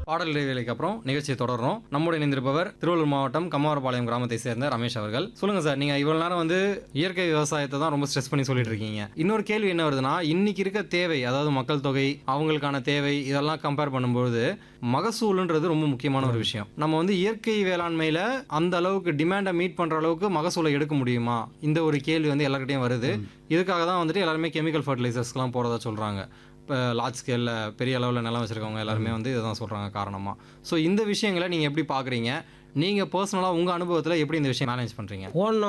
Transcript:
பாடல் இடைவேளைக்கு அப்புறம் நிகழ்ச்சியை தொடர்றோம் நம்முடைய இணைந்திருப்பவர் திருவள்ளூர் மாவட்டம் கம்மாரபாளையம் கிராமத்தை சேர்ந்த ரமேஷ் அவர்கள் சொல்லுங்க சார் நீங்க இவ்வளவு நேரம் வந்து இயற்கை விவசாயத்தை தான் ரொம்ப ஸ்ட்ரெஸ் பண்ணி சொல்லிட்டு இருக்கீங்க இன்னொரு கேள்வி என்ன வருதுன்னா இன்னைக்கு இருக்க தேவை அதாவது மக்கள் தொகை அவங்களுக்கான தேவை இதெல்லாம் கம்பேர் பண்ணும்போது மகசூலுன்றது ரொம்ப முக்கியமான ஒரு விஷயம் நம்ம வந்து இயற்கை வேளாண்மையில அந்த அளவுக்கு டிமாண்டை மீட் பண்ற அளவுக்கு மகசூலை எடுக்க முடியுமா இந்த ஒரு கேள்வி வந்து எல்லார்கிட்டயும் வருது இதுக்காக தான் வந்துட்டு எல்லாருமே கெமிக்கல் ஃபர்டிலைசர்ஸ்க்குலாம் போகிறதா சொல்கிறாங்க இப்போ லார்ஜ் ஸ்கேலில் பெரிய அளவில் நிலம் வச்சுருக்கவங்க எல்லாருமே வந்து இதை தான் சொல்கிறாங்க காரணமாக ஸோ இந்த விஷயங்களை நீங்கள் எப்படி பார்க்குறீங்க நீங்கள் பர்சனலாக உங்கள் அனுபவத்தில் எப்படி இந்த விஷயம் மேனேஜ் பண்ணுறீங்க போன